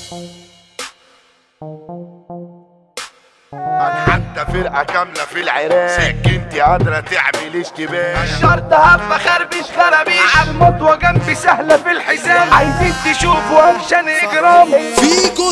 حتى فرقة كاملة في العراق سكنتي قادرة تعمل اشتباه الشرط هبة خربش خرابيش عالمطوة جنبي سهلة في الحزام عايزين تشوفوا اكشن اجرام فيجو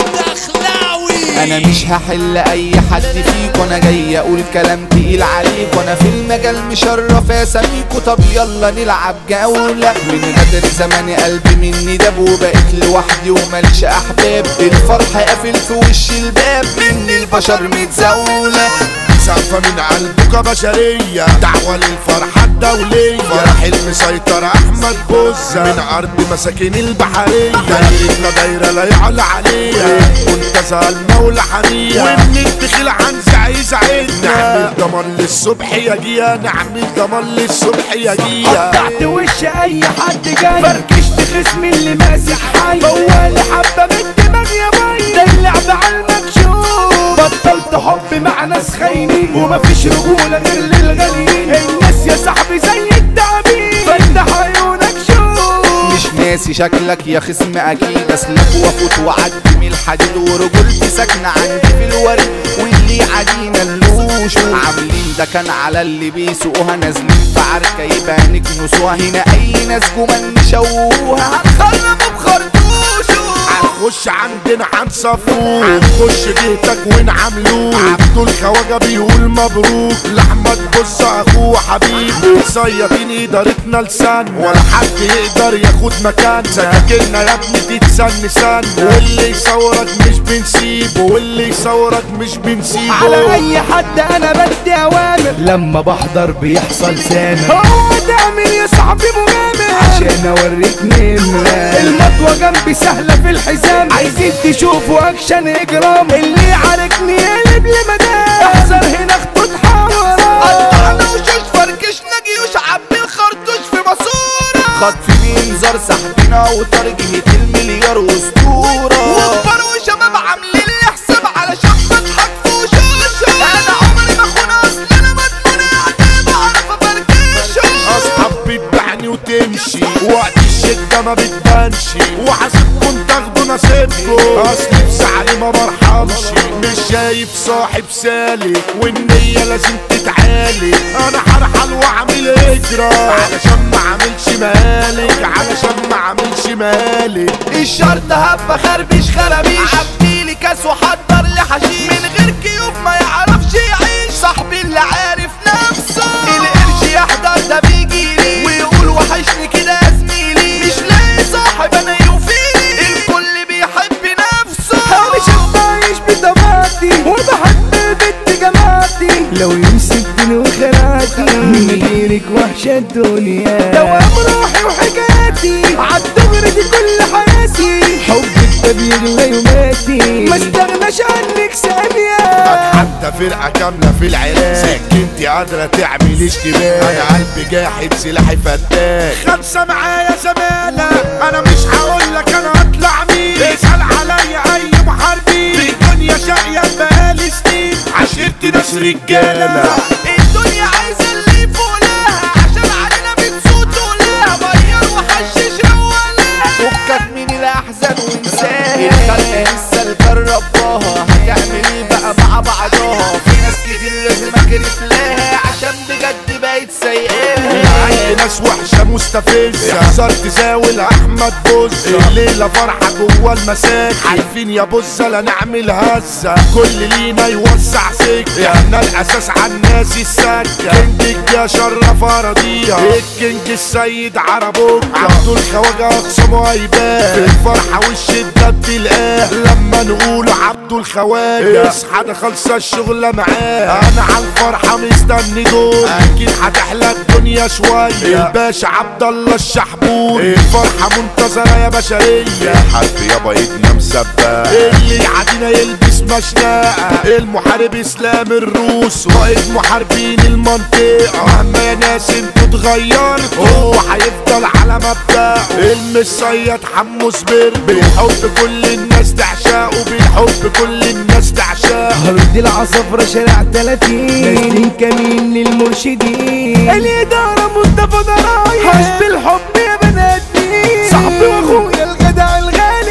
الدخلاوي انا مش هحل اي حد فيكو انا جاي اقول كلام تقيل عليكو انا في المجال مشرف اساميكو طب يلا نلعب جولة من غدر زماني قلبي مني داب وبقيت لوحدي وماليش احباب الفرح قافل في وش الباب مني البشر متزولة سقفة من قلبك بشرية دعوة للفرحة الدولية فرح المسيطر أحمد بوزة من أرض مساكين البحرية دايرتنا دايرة لا يعلى عليها منتزه المولى حمية ومن الدخيل عن عايز عيدنا نعمل دمر للصبح يا جيا نعمل دمر للصبح يا جيا قطعت وش اي حد جاي فركشت خصمي اللي ماسك حي فوالي حبة من دماغ يا باي ده اللعب على المكشوف بطلت حب مع ناس خاينين ومفيش رجولة غير للغاليين الناس يا صاحبي زي التعابين فتح عيونك شوف مش ناسي شكلك يا خصم اكيد اسلك وافوت وعدي من الحديد ورجولتي ساكنه عندي في الورد واللي عادينا اللوش عاملين ده كان على اللي بيسوقوها نازلين في عركه يبقى نكنسوها هنا اي ناس جمال نشوها هنخربوا بخرطوشه هنخش عندنا هنصفوه هنخش جهتك ونعملوه عبد الخواجة بيقول مبروك لأحمد بص أخوه حبيبه صيادين إدارتنا لسان ولا حد يقدر ياخد مكان سكاكلنا يا ابني تتسن سن واللي يصورك مش بنسيبه واللي يصورك مش بنسيبه على اي حد انا بدي اوامر لما بحضر بيحصل سامر هو تعمل يا صاحبي مغامر عشان اوريك نمرة المطوة جنبي سهلة في الحزام عايزين تشوفوا اكشن اجرام اللي يعاركني يقلب لمدام احذر هنا خطوط حمراء قطعنا وشوش فركشنا جيوش عبي الخرطوش في ماسورة خطف بينظر سحبنا وطار جهة المليار اسطورة وكبار وشباب عاملين لي حساب علشان بضحك في وشوشه انا عمري ما اخون اصل انا مضمون يعني بعرف افركشه اصحاب بتبعني وتمشي وقت الشدة ما بتبانش وحاسبكم تاخدوا نصيبكم اصل في سعري ما برحمش مش شايف صاحب سالك والنية لازم تتعالج انا هرحل واعمل هجرة علشان ما اعملش مالك علشان ما اعملش مالك الشرط هبة خربش خرابيش عبيلي كاس وحضر لي حشيش من غير كيوف ما يعرفش يعيش صاحبي اللي عارف نفسه القرش يحضر ده بيجي لي ويقول وحشني كده يا زميلي مش لاقي صاحب انا يوفيني الكل بيحب نفسه مش بعيش بطبيعتي وبحب البنت جماعتي لو يمسكني وخناتي من غيرك وحشة الدنيا دوام روحي وحكاياتي عالدغري دي كل حياتي حبك ده بيغلى يوماتي ما استغناش عنك ثانية حتى فرقة كاملة في العراق سكنتي قادرة تعمل اشتباه انا قلبي جاحد سلاحي فتاك خمسة معايا زمالة انا مش هقول لك انا اطلع مين اسأل عليا اي محاربين في الدنيا شقية بقالي سنين عشرتي ناس رجالة الدنيا عايزة اللي فوقها عشان علينا بتصوتوا لها غير وحشش رولاها فكك من الاحزان وانساها الخلق لسه الجرب رباها هتعمل ايه بقى مع بعضها في ناس كتير لازم اكرف لها عشان بجد بقت سيئاها عندي ناس وحشة مستفزة احذر تزاول احمد بوز الليلة فرحة جوه المساك عارفين يا بوزة لا نعمل هزة كل لينا يوسع سكة احنا الاساس على الناس السكة كينج يا شرف اراضيها الكينج السيد عربوك عبد الخواجة اقسمه هيبان في الفرحة والشدة بتلقاه لما نقول عبد الخواجة اصحى ده خلصة الشغلة معاه انا على الفرحة مستني دور اكيد هتحلى الدنيا شوية الباشا عبد الله الشحبور الفرحة منتظرة يا بشرية حد يابا ايدنا مسبة اللي يعدينا يلبس مشنقة المحارب اسلام الروس قائد محاربين المنطقة مهما يا ناس انتوا اتغيرتوا هو هيفضل على مبدأه المصيد حمو سبر بالحب كل الناس تعشقه بالحب كل الناس تعشقه هرد العصفرة شارع 30 نازلين كمين للمرشدين الإدارة مصطفى ضرايب حسب الحب يا بناتي صاحبي واخويا الجدع الغالي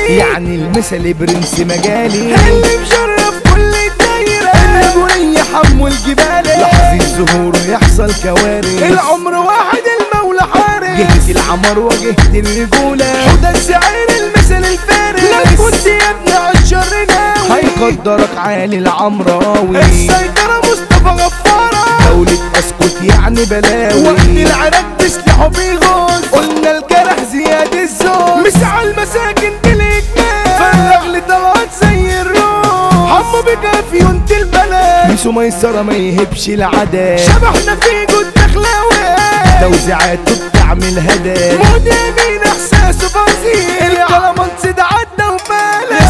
الغالي يعني المثل برنس مجالي اللي مشرف كل الدايرة النجومية حمو الجبال لحظة ظهوره يحصل كوارث العمر واحد المولى حارس جهة العمر وجهة الرجولة وده السعير المثل الفارس لا كنت يا ابني عالشر ناوي هيقدرك عالي العمراوي السيطرة مصطفى غفارة دولة اسكت يعني بلاوي وقت العراق بسلاحه بيغوص قلنا الجرح زياد الزوج مسعى المساكن بالاجمال فرغ لي طلعت زي الروح حمو بكافي وانت البلد ميسو ميسرة ما يهبش العداد شبحنا في جود دخلاوي توزيعاته بتعمل هدايا مدامين احساسه فظيع الكلامانس ده عدى وفالح